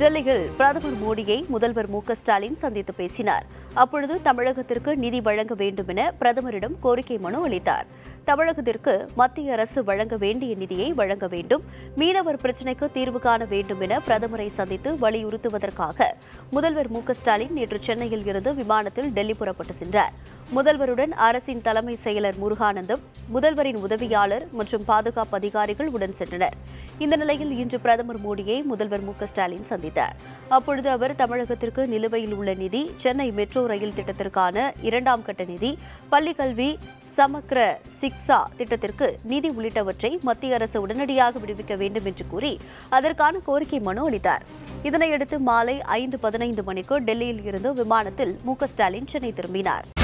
டெல்லியில் பிரதமர் மோடியை முதல்வர் மு க ஸ்டாலின் சந்தித்து பேசினார் அப்பொழுது தமிழகத்திற்கு நிதி வழங்க வேண்டும் என பிரதமரிடம் கோரிக்கை மனு அளித்தார் தமிழகத்திற்கு மத்திய அரசு வழங்க வேண்டிய நிதியை வழங்க வேண்டும் மீனவர் பிரச்சினைக்கு தீர்வு காண வேண்டும் என பிரதமரை சந்தித்து வலியுறுத்துவதற்காக முதல்வர் மு க ஸ்டாலின் நேற்று சென்னையில் இருந்து விமானத்தில் டெல்லி புறப்பட்டு சென்றார் முதல்வருடன் அரசின் தலைமை செயலர் முருகானந்தம் முதல்வரின் உதவியாளர் மற்றும் பாதுகாப்பு அதிகாரிகள் உடன் சென்றனர் இந்த நிலையில் இன்று பிரதமர் மோடியை முதல்வர் மு க ஸ்டாலின் சந்தித்தார் அப்பொழுது அவர் தமிழகத்திற்கு நிலுவையில் உள்ள நிதி சென்னை மெட்ரோ ரயில் திட்டத்திற்கான இரண்டாம் கட்ட நிதி பள்ளிக்கல்வி சமக்ர சிக்ஸா திட்டத்திற்கு நிதி உள்ளிட்டவற்றை மத்திய அரசு உடனடியாக விடுவிக்க வேண்டும் என்று கூறி அதற்கான கோரிக்கை மனு அளித்தார் இதனையடுத்து மாலை ஐந்து பதினைந்து மணிக்கு டெல்லியில் இருந்து விமானத்தில் மு க ஸ்டாலின் சென்னை திரும்பினார்